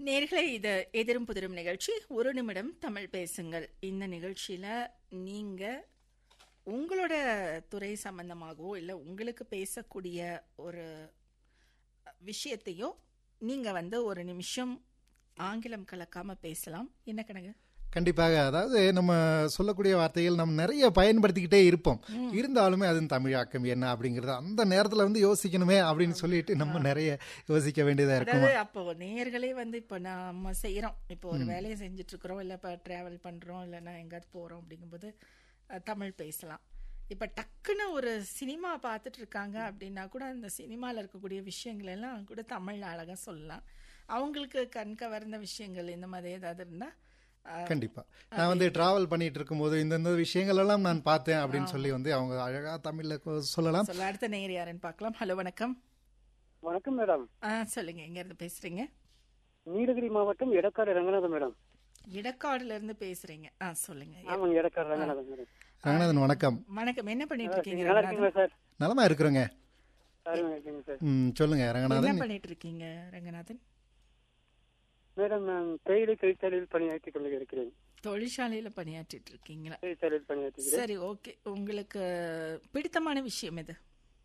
நேர்களை இது எதிரும் புதிரும் நிகழ்ச்சி ஒரு நிமிடம் தமிழ் பேசுங்கள் இந்த நிகழ்ச்சியில நீங்க உங்களோட துறை சம்பந்தமாகவோ இல்லை உங்களுக்கு பேசக்கூடிய ஒரு விஷயத்தையோ நீங்க வந்து ஒரு நிமிஷம் ஆங்கிலம் கலக்காம பேசலாம் என்ன கணக்கு கண்டிப்பாக அதாவது நம்ம சொல்லக்கூடிய வார்த்தைகள் நம்ம நிறைய பயன்படுத்திக்கிட்டே இருப்போம் இருந்தாலுமே அதன் தமிழாக்கம் என்ன அப்படிங்கறது அந்த நேரத்துல வந்து யோசிக்கணுமே அப்படின்னு சொல்லிட்டு நம்ம நிறைய யோசிக்க வேண்டியதா இருக்கும் அதாவது அப்போ நேர்களே வந்து இப்போ நம்ம செய்கிறோம் இப்போ ஒரு வேலையை செஞ்சுட்டு இருக்கிறோம் இல்லை இப்போ ட்ராவல் பண்ணுறோம் இல்லைன்னா எங்கேயாவது போகிறோம் அப்படிங்கும்போது அஹ், தமிழ் பேசலாம் இப்போ டக்குன்னு ஒரு சினிமா பார்த்துட்டு இருக்காங்க அப்படின்னா கூட அந்த சினிமாவில் இருக்கக்கூடிய விஷயங்கள் எல்லாம் கூட தமிழ்ல அழகாக சொல்லலாம் அவங்களுக்கு கண் கவர்ந்த விஷயங்கள் இந்த மாதிரி ஏதாவது இருந்தால் கண்டிப்பா நான் வந்து டிராவல் பண்ணிட்டு இருக்கும்போது இந்த இந்த விஷயங்கள் எல்லாம் நான் பார்த்தேன் அப்படின்னு சொல்லி வந்து அவங்க அழகா தமிழ்ல கொ- சொல்லலாம் சொல்ல அடுத்த நேர் யாருன்னு பார்க்கலாம் ஹலோ வணக்கம் வணக்கம் மேடம் ஆ சொல்லுங்க எங்கேருந்து பேசுறீங்க நீலகிரி மாவட்டம் எடக்காடு ரங்கநாதன் மேடம் இடக்காடுல இருந்து பேசுறீங்க ஆ சொல்லுங்க ஆமாங்க எடக்காடு ரங்கநாதன் மேடம் ரங்கநாதன் வணக்கம் வணக்கம் என்ன பண்ணிட்டு இருக்கீங்க நல்லா ரங்கநாதன்? இருக்கீங்களா சார் நலமா இருக்கிறோங்க அருமையா இருக்கீங்க சார் ம், சொல்லுங்க என்ன ரங்கநாதன் பண்ணிட்டு இருக்கீங்க ரங்கநாதன் மேடம் நான் தேயிலை தொழிற்சாலையில் பணியாற்றிக் கொண்டு இருக்கிறேன் தொழிற்சாலையில பணியாற்றிட்டு இருக்கீங்களா தொழிற்சாலையில் பணியாற்றுகிறேன் சரி ஓகே உங்களுக்கு பிடித்தமான விஷயம் எது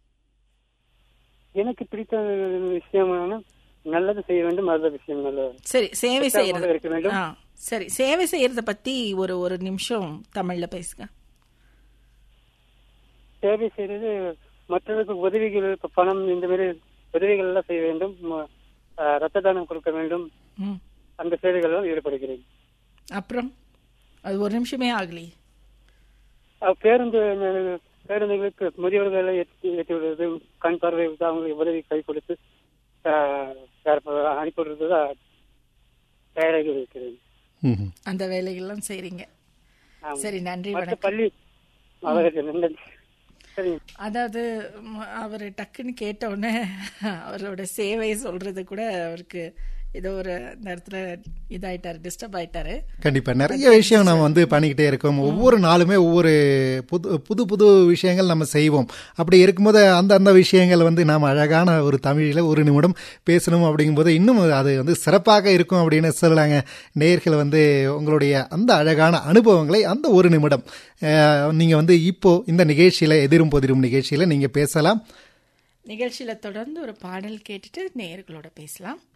எனக்கு பிடித்த விஷயமான நல்லது செய்ய வேண்டும் நல்ல விஷயம் நல்ல சரி சேவை உற்சாகமாக செய்யறது இருக்க வேண்டும். ஆ சரி சேவை செய்யறத பத்தி ஒரு ஒரு நிமிஷம் தமிழ்ல பேசுங்க சேவை செய்யறது மற்றவர்களுக்கு உதவிகள் இப்ப பணம் இந்த மாதிரி உதவிகள் எல்லாம் செய்ய வேண்டும் ம- ஆஹ் ரத்த தானம் கொடுக்க வேண்டும் ம் அந்த சேவைகளில் ஈடுபடுகிறேன் அப்புறம் அது ஒரு நிமிஷமே ஆகலையே அஹ் பேருந்து ந- பேருந்துகளுக்கு முதியவர்களை ஏற்றி ஏற்றி விடுவது கண் பார்வை அவங்களுக்கு உதவி கை கொடுத்து அஹ், அனுப்பி விடுறது தயாராகி இருக்கிறேன் ம், அந்த வேலைகள்லாம் செய்றீங்க ஆமா. சரி நன்றி மற்ற வணக்கம் பள்ளி அவருக்கு நல்லது சரிங்க அதாவது அவர் டக்குன்னு கேட்ட உடனே அவரோட சேவை சொல்றது கூட அவருக்கு ஏதோ ஒரு இந்த இடத்துல இதாயிட்டாரு டிஸ்டர்ப் ஆயிட்டாரு கண்டிப்பா நிறைய விஷயம் நம்ம வந்து பண்ணிக்கிட்டே இருக்கோம் ஒவ்வொரு நாளுமே ஒவ்வொரு புது புது புது விஷயங்கள் நம்ம செய்வோம் அப்படி இருக்கும்போது அந்த அந்த விஷயங்கள் வந்து நாம் அழகான ஒரு தமிழில் ஒரு நிமிடம் பேசணும் அப்படிங்கும்போது இன்னும் அது வந்து சிறப்பாக இருக்கும் அப்படின்னு சொல்லலாங்க நேயர்கள் வந்து உங்களுடைய அந்த அழகான அனுபவங்களை அந்த ஒரு நிமிடம் அஹ், நீங்க வந்து இப்போ இந்த நிகழ்ச்சியில எதிரும் பொதிரும் நிகழ்ச்சியில நீங்க பேசலாம் நிகழ்ச்சியில தொடர்ந்து ஒரு பாடல் கேட்டுட்டு நேயர்களோட பேசலாம்